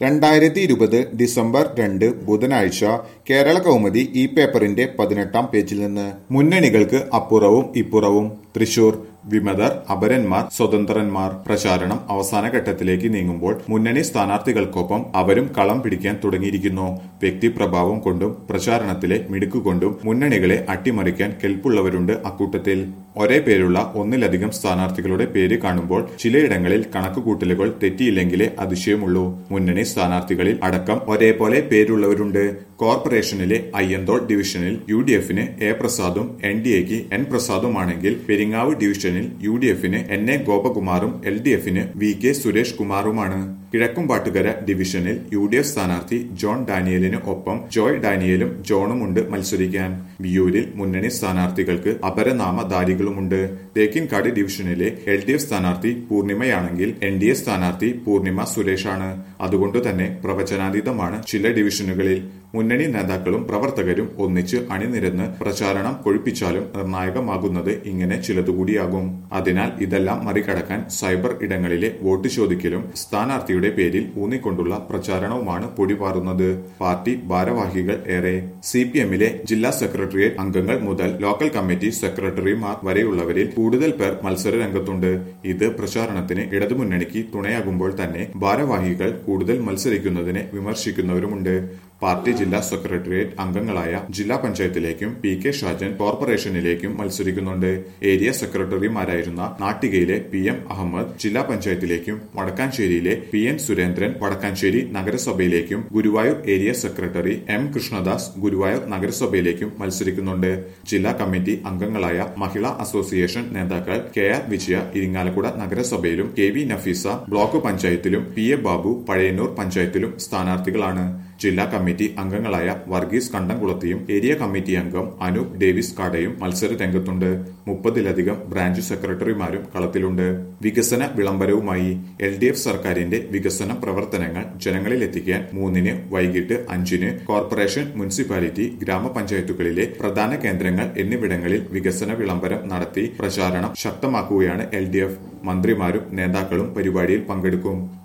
രണ്ടായിരത്തി ഇരുപത് ഡിസംബർ രണ്ട് ബുധനാഴ്ച കേരള കൗമുദി ഈ പേപ്പറിന്റെ പതിനെട്ടാം പേജിൽ നിന്ന് മുന്നണികൾക്ക് അപ്പുറവും ഇപ്പുറവും തൃശൂർ വിമതർ അപരന്മാർ സ്വതന്ത്രന്മാർ പ്രചാരണം അവസാന ഘട്ടത്തിലേക്ക് നീങ്ങുമ്പോൾ മുന്നണി സ്ഥാനാർത്ഥികൾക്കൊപ്പം അവരും കളം പിടിക്കാൻ തുടങ്ങിയിരിക്കുന്നു വ്യക്തിപ്രഭാവം കൊണ്ടും പ്രചാരണത്തിലെ മിടുക്കുകൊണ്ടും മുന്നണികളെ അട്ടിമറിക്കാൻ കെൽപ്പുള്ളവരുണ്ട് അക്കൂട്ടത്തിൽ ഒരേ പേരുള്ള ഒന്നിലധികം സ്ഥാനാർത്ഥികളുടെ പേര് കാണുമ്പോൾ ചിലയിടങ്ങളിൽ കണക്കുകൂട്ടലുകൾ തെറ്റിയില്ലെങ്കിലേ അതിശയമുള്ളൂ മുന്നണി സ്ഥാനാർത്ഥികളിൽ അടക്കം ഒരേപോലെ പേരുള്ളവരുണ്ട് കോർപ്പറേഷനിലെ അയ്യന്തോൾ ഡിവിഷനിൽ യു ഡി എഫിന് എ പ്രസാദും എൻ ഡി എക്ക് എൻ പ്രസാദുമാണെങ്കിൽ പെരിങ്ങാവ് ഡിവിഷനിൽ യു ഡി എഫിന് എൻ എ ഗോപകുമാറും എൽ ഡി എഫിന് വി കെ സുരേഷ് കുമാറുമാണ് കിഴക്കുംപാട്ടുകര ഡിവിഷനിൽ യു ഡി എഫ് സ്ഥാനാർത്ഥി ജോൺ ഡാനിയലിന് ഒപ്പം ജോയ് ഡാനിയലും ജോണുമുണ്ട് മത്സരിക്കാൻ വിയൂരിൽ മുന്നണി സ്ഥാനാർത്ഥികൾക്ക് അപരനാമധാരികളുമുണ്ട് തേക്കിൻകാട് ഡിവിഷനിലെ എൽ ഡി എഫ് സ്ഥാനാർത്ഥി പൂർണിമയാണെങ്കിൽ എൻ ഡി എ സ്ഥാനാർത്ഥി പൂർണിമ സുരേഷാണ് അതുകൊണ്ട് തന്നെ പ്രവചനാതീതമാണ് ചില ഡിവിഷനുകളിൽ മുന്നണി നേതാക്കളും പ്രവർത്തകരും ഒന്നിച്ച് അണിനിരന്ന് പ്രചാരണം കൊഴുപ്പിച്ചാലും നിർണായകമാകുന്നത് ഇങ്ങനെ ചിലതുകൂടിയാകും അതിനാൽ ഇതെല്ലാം മറികടക്കാൻ സൈബർ ഇടങ്ങളിലെ വോട്ട് ചോദിക്കലും സ്ഥാനാർത്ഥിയുടെ പേരിൽ ഊന്നിക്കൊണ്ടുള്ള പ്രചാരണവുമാണ് പൊടിപാറുന്നത് പാർട്ടി ഭാരവാഹികൾ ഏറെ സി പി എമ്മിലെ ജില്ലാ സെക്രട്ടേറിയറ്റ് അംഗങ്ങൾ മുതൽ ലോക്കൽ കമ്മിറ്റി സെക്രട്ടറിമാർ വരെയുള്ളവരിൽ കൂടുതൽ പേർ മത്സര രംഗത്തുണ്ട് ഇത് പ്രചാരണത്തിന് ഇടതുമുന്നണിക്ക് തുണയാകുമ്പോൾ തന്നെ ഭാരവാഹികൾ കൂടുതൽ മത്സരിക്കുന്നതിനെ വിമർശിക്കുന്നവരുമുണ്ട് പാർട്ടി ജില്ലാ സെക്രട്ടേറിയറ്റ് അംഗങ്ങളായ ജില്ലാ പഞ്ചായത്തിലേക്കും പി കെ ഷാജൻ കോർപ്പറേഷനിലേക്കും മത്സരിക്കുന്നുണ്ട് ഏരിയ സെക്രട്ടറിമാരായിരുന്ന നാട്ടികയിലെ പി എം അഹമ്മദ് ജില്ലാ പഞ്ചായത്തിലേക്കും വടക്കാഞ്ചേരിയിലെ പി എൻ സുരേന്ദ്രൻ വടക്കാഞ്ചേരി നഗരസഭയിലേക്കും Guruvayur area secretary M Krishnadas Guruvayur നഗരസഭയിലേക്കും മത്സരിക്കുന്നുണ്ട് ജില്ലാ കമ്മിറ്റി അംഗങ്ങളായ മഹിളാ അസോസിയേഷൻ നേതാക്കൾ കെ ആർ വിജയ ഇരിങ്ങാലക്കുട നഗരസഭയിലും കെ വി നഫീസ ബ്ലോക്ക് പഞ്ചായത്തിലും പി എ ബാബു പഴയന്നൂർ പഞ്ചായത്തിലും സ്ഥാനാർത്ഥികളാണ് ജില്ലാ കമ്മിറ്റി അംഗങ്ങളായ വർഗീസ് കണ്ടംകുളത്തിയും ഏരിയ കമ്മിറ്റി അംഗം അനൂപ് ഡേവിസ് കാടയും മത്സര രംഗത്തുണ്ട് മുപ്പതിലധികം ബ്രാഞ്ച് സെക്രട്ടറിമാരും കളത്തിലുണ്ട് വികസന വിളംബരവുമായി എൽ ഡി എഫ് സർക്കാരിന്റെ വികസന പ്രവർത്തനങ്ങൾ ജനങ്ങളിലെത്തിക്കാൻ മൂന്നിന് വൈകിട്ട് അഞ്ചിന് കോർപ്പറേഷൻ മുനിസിപ്പാലിറ്റി ഗ്രാമപഞ്ചായത്തുകളിലെ പ്രധാന കേന്ദ്രങ്ങൾ എന്നിവിടങ്ങളിൽ വികസന വിളംബരം നടത്തി പ്രചാരണം ശക്തമാക്കുകയാണ് എൽ മന്ത്രിമാരും നേതാക്കളും പരിപാടിയിൽ പങ്കെടുക്കും